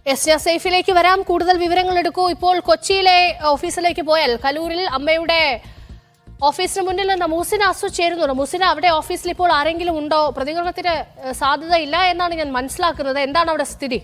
S ഞാൻ സേഫിലേക്ക് വരാം കൂടുതൽ വിവരങ്ങൾ എടുക്കൂ ഇപ്പോൾ കൊച്ചിയിലെ ഓഫീസിലേക്ക് പോയാൽ കലൂരിൽ അമ്മയുടെ ഓഫീസിന് മുന്നിൽ നിന്ന് മുസിന അസു ചേരുന്നുണ്ട് മുസിന അവിടെ ഓഫീസിൽ ഇപ്പോൾ ആരെങ്കിലും ഉണ്ടോ പ്രതികരണത്തിന് ഏഹ്, സാധ്യതയില്ല എന്നാണ് ഞാൻ മനസ്സിലാക്കുന്നത് എന്താണ് അവിടെ സ്ഥിതി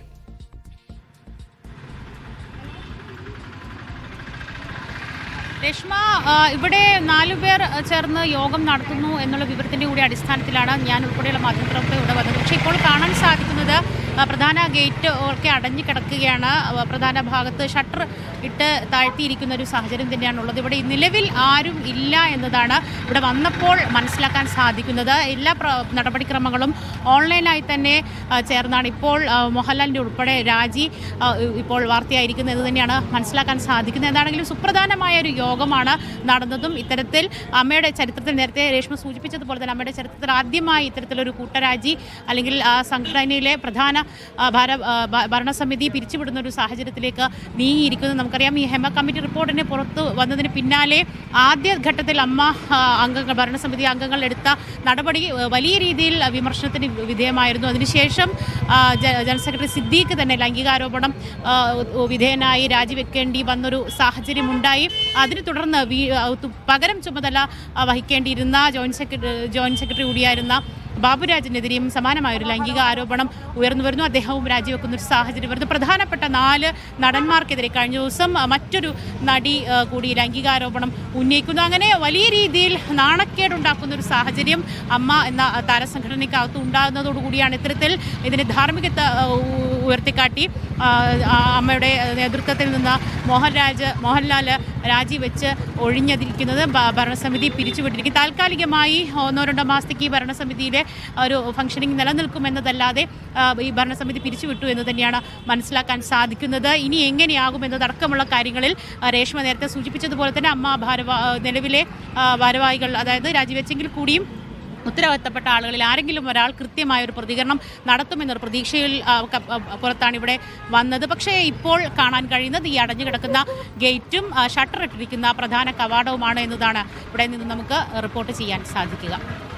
രശ്മ ആ, ഇവിടെ നാലുപേർ ചേർന്ന് യോഗം നടത്തുന്നു എന്നുള്ള വിവരത്തിന്റെ കൂടി അടിസ്ഥാനത്തിലാണ് ഞാൻ ഉൾപ്പെടെയുള്ള മാധ്യമപ്രവർത്തകർ ഇവിടെ വന്നത് പക്ഷേ ഇപ്പോൾ കാണാൻ സാധിക്കുന്നത് ആ, പ്രധാന ഗേറ്റ് ഒക്കെ അടഞ്ഞു കിടക്കുകയാണ് ആ, പ്രധാന ഭാഗത്ത് ഷട്ടർ ഇട്ട് താഴ്ത്തിയിരിക്കുന്ന ഒരു സാഹചര്യം തന്നെയാണ് ഉള്ളത് ഇവിടെ നിലവിൽ ആരും ഇല്ല എന്നതാണ് ഇവിടെ വന്നപ്പോൾ മനസ്സിലാക്കാൻ സാധിക്കുന്നത് എല്ലാ പ്ര- നടപടിക്രമങ്ങളും ഓൺലൈനായി തന്നെ ആ, ചേർന്നാണ് ഇപ്പോൾ ആ, മോഹൻലാലിൻ്റെ ഉൾപ്പെടെ രാജി ആ, ഇപ്പോൾ വാർത്തയായിരിക്കുന്നത് എന്ന് തന്നെയാണ് മനസ്സിലാക്കാൻ സാധിക്കുന്നത് എന്താണെങ്കിലും സുപ്രധാനമായ ഒരു യോഗമാണ് നടന്നതും ഇത്തരത്തിൽ അമ്മയുടെ ചരിത്രത്തിൽ നേരത്തെ രേഷ്മ സൂചിപ്പിച്ചതുപോലെ തന്നെ അമ്മയുടെ ചരിത്രത്തിൽ ആദ്യമായി ഇത്തരത്തിലൊരു കൂട്ടരാജി അല്ലെങ്കിൽ ആ സംഘടനയിലെ പ്രധാന ആ, ഭാര ആ, ഭ- ഭരണസമിതി പിരിച്ചുവിടുന്ന ഒരു സാഹചര്യത്തിലേക്ക് നീങ്ങിയിരിക്കുന്നത് നമുക്കറിയാം ഈ ഹെമ കമ്മിറ്റി റിപ്പോർട്ടിന് പുറത്ത് വന്നതിന് പിന്നാലെ ആദ്യ ഘട്ടത്തിൽ അമ്മ ആ, അംഗങ്ങൾ ഭരണസമിതി അംഗങ്ങൾ എടുത്ത നടപടി ആ, വലിയ രീതിയിൽ വിമർശനത്തിന് വിധേയമായിരുന്നു അതിനുശേഷം ആ, ജ- ജനറൽ സെക്രട്ടറി സിദ്ദീഖ് തന്നെ ലൈംഗികാരോപണം ആ, ഉ- വിധേയനായി രാജിവെക്കേണ്ടി വന്നൊരു സാഹചര്യമുണ്ടായി അതിനെ തുടർന്ന് വീ- ആ, തു- പകരം ചുമതല ആ, വഹിക്കേണ്ടിയിരുന്ന ജോയിന്റ് സെക്രട്ടറി ജോയിന്റ് സെക്രട്ടറി കൂടിയായിരുന്ന ബാബുരാജിനെതിരെയും സമാനമായ ഒരു ലൈംഗിക ആരോപണം ഉയർന്നു വരുന്നു അദ്ദേഹവും രാജിവെക്കുന്ന ഒരു സാഹചര്യം വരുന്നു പ്രധാനപ്പെട്ട നാല് നടന്മാർക്കെതിരെ കഴിഞ്ഞ ദിവസം ആ, മറ്റൊരു നടി ആ, കൂടി ലൈംഗികാരോപണം ഉന്നയിക്കുന്നു അങ്ങനെ വലിയ രീതിയിൽ നാണക്കേടുണ്ടാക്കുന്ന ഒരു സാഹചര്യം അമ്മ എന്ന താരസംഘടനയ്ക്കകത്ത് ഉണ്ടാകുന്നതോടുകൂടിയാണ് ഇത്തരത്തിൽ ഇതിന് ധാർമ്മികത ആ, ഉ- ഉയർത്തിക്കാട്ടി ആ, ആ അമ്മയുടെ നേതൃത്വത്തിൽ നിന്ന് മോഹൻരാജ് മോഹൻലാൽ രാജിവെച്ച് ഒഴിഞ്ഞതിരിക്കുന്നത് ഭ- ഭരണസമിതി പിരിച്ചുവിട്ടിരിക്കും താൽക്കാലികമായി ഒന്നോ രണ്ടോ മാസത്തേക്ക് ഈ ഭരണസമിതിയിലെ ഒരു ഫംഗ്ഷനിങ് നിലനിൽക്കുമെന്നതല്ലാതെ ആ, ഈ ഭരണസമിതി പിരിച്ചുവിട്ടു എന്ന് തന്നെയാണ് മനസ്സിലാക്കാൻ സാധിക്കുന്നത് ഇനി എങ്ങനെയാകും എന്നതടക്കമുള്ള കാര്യങ്ങളിൽ ആ, രേഷ്മ നേരത്തെ സൂചിപ്പിച്ചതുപോലെ തന്നെ അമ്മ ഭാരവാ നിലവിലെ ആ, ഭാരവാഹികൾ അതായത് രാജിവെച്ചെങ്കിൽ കൂടിയും ഉത്തരവാദിത്തപ്പെട്ട ആളുകളിൽ ആരെങ്കിലും ഒരാൾ കൃത്യമായ ഒരു പ്രതികരണം നടത്തുമെന്നൊരു പ്രതീക്ഷയിൽ ആ, ക- ആ, പുറത്താണ് ഇവിടെ വന്നത് പക്ഷേ ഇപ്പോൾ കാണാൻ കഴിയുന്നത് ഈ അടഞ്ഞു കിടക്കുന്ന ഗേറ്റും ആ, ഷട്ടർ ഇട്ടിരിക്കുന്ന പ്രധാന കവാടവുമാണ് എന്നതാണ് ഇവിടെ നിന്ന് നമുക്ക് റിപ്പോർട്ട് ചെയ്യാൻ സാധിക്കുക